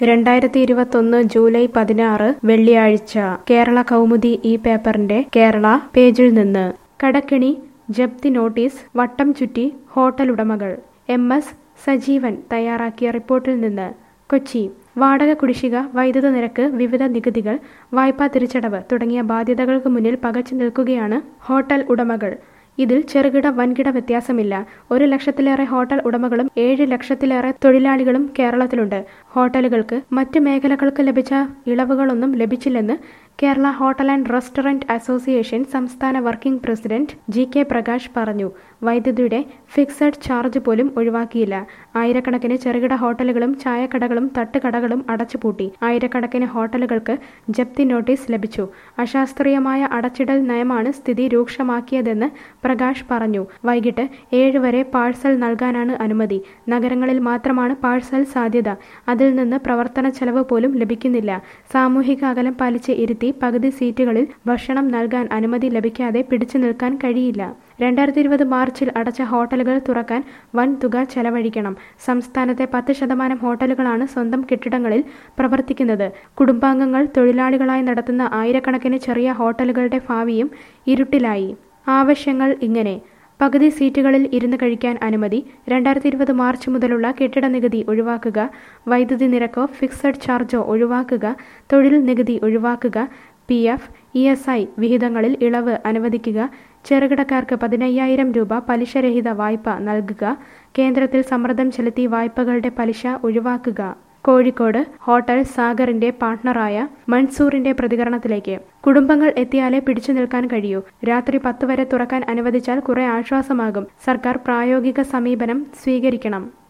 രണ്ടായിരത്തി ഇരുപത്തൊന്ന് ജൂലൈ പതിനാറ് വെള്ളിയാഴ്ച കേരള കൗമുദി ഈ പേപ്പറിന്റെ കേരള പേജിൽ നിന്ന് കടക്കിണി ജപ്തി നോട്ടീസ് വട്ടം ചുറ്റി ഹോട്ടൽ ഉടമകൾ എം എസ് സജീവൻ തയ്യാറാക്കിയ റിപ്പോർട്ടിൽ നിന്ന് കൊച്ചി വാടക കുടിശ്ശിക വൈദ്യുത നിരക്ക് വിവിധ നികുതികൾ വായ്പാ തിരിച്ചടവ് തുടങ്ങിയ ബാധ്യതകൾക്ക് മുന്നിൽ പകച്ചു നിൽക്കുകയാണ് ഹോട്ടൽ ഉടമകൾ ഇതിൽ ചെറുകിട വൻകിട വ്യത്യാസമില്ല ഒരു ലക്ഷത്തിലേറെ ഹോട്ടൽ ഉടമകളും ഏഴ് ലക്ഷത്തിലേറെ തൊഴിലാളികളും കേരളത്തിലുണ്ട് ഹോട്ടലുകൾക്ക് മറ്റ് മേഖലകൾക്ക് ലഭിച്ച ഇളവുകളൊന്നും ലഭിച്ചില്ലെന്ന് Kerala hotel and restaurant association സംസ്ഥാന working president G K Prakash പറഞ്ഞു വൈദ്യുതിയുടെ ഫിക്സഡ് ചാർജ് പോലും ഒഴിവാക്കിയില്ല ആയിരക്കണക്കിന് ചെറുകിട ഹോട്ടലുകളും ചായക്കടകളും തട്ടുകടകളും അടച്ചുപൂട്ടി ആയിരക്കണക്കിന് ഹോട്ടലുകൾക്ക് ജപ്തി നോട്ടീസ് ലഭിച്ചു അശാസ്ത്രീയമായ അടച്ചിടൽ നയമാണ് സ്ഥിതി രൂക്ഷമാക്കിയതെന്ന് പ്രകാശ് പറഞ്ഞു വൈകിട്ട് ഏഴ് വരെ പാഴ്സൽ നൽകാനാണ് അനുമതി നഗരങ്ങളിൽ മാത്രമാണ് പാഴ്സൽ സാധ്യത അതിൽ നിന്ന് പ്രവർത്തന ചെലവ് പോലും ലഭിക്കുന്നില്ല സാമൂഹിക അകലം പാലിച്ച് ഇരുത്തി പകുതി സീറ്റുകളിൽ ഭക്ഷണം നൽകാൻ അനുമതി ലഭിക്കാതെ പിടിച്ചു നിൽക്കാൻ കഴിയില്ല രണ്ടായിരത്തി ഇരുപത് മാർച്ചിൽ അടച്ച ഹോട്ടലുകൾ തുറക്കാൻ വൻ തുക ചെലവഴിക്കണം സംസ്ഥാനത്തെ പത്ത് ശതമാനം ഹോട്ടലുകളാണ് സ്വന്തം കെട്ടിടങ്ങളിൽ പ്രവർത്തിക്കുന്നത് കുടുംബാംഗങ്ങൾ തൊഴിലാളികളായി നടത്തുന്ന ആയിരക്കണക്കിന് ചെറിയ ഹോട്ടലുകളുടെ ഭാവിയും ഇരുട്ടിലായി ആവശ്യങ്ങൾ ഇങ്ങനെ പകുതി സീറ്റുകളിൽ ഇരുന്ന് കഴിക്കാൻ അനുമതി രണ്ടായിരത്തി ഇരുപത് മാർച്ച് മുതലുള്ള കെട്ടിട നികുതി ഒഴിവാക്കുക വൈദ്യുതി നിരക്കോ ഫിക്സഡ് ചാർജോ ഒഴിവാക്കുക തൊഴിൽ നികുതി ഒഴിവാക്കുക P F E S I വിഹിതങ്ങളിൽ ഇളവ് അനുവദിക്കുക ചെറുകിടക്കാർക്ക് പതിനയ്യായിരം രൂപ പലിശരഹിത വായ്പ നൽകുക കേന്ദ്രത്തിൽ സമ്മർദ്ദം ചെലുത്തി വായ്പകളുടെ പലിശ ഒഴിവാക്കുക കോഴിക്കോട് ഹോട്ടൽ സാഗറിന്റെ പാർട്ട്ണറായ മൻസൂറിന്റെ പ്രതികരണത്തിലേക്ക് കുടുംബങ്ങൾ എത്തിയാലേ പിടിച്ചു നിൽക്കാൻ കഴിയൂ രാത്രി പത്ത് വരെ തുറക്കാൻ അനുവദിച്ചാൽ കുറെ ആശ്വാസമാകും സർക്കാർ പ്രായോഗിക സമീപനം സ്വീകരിക്കണം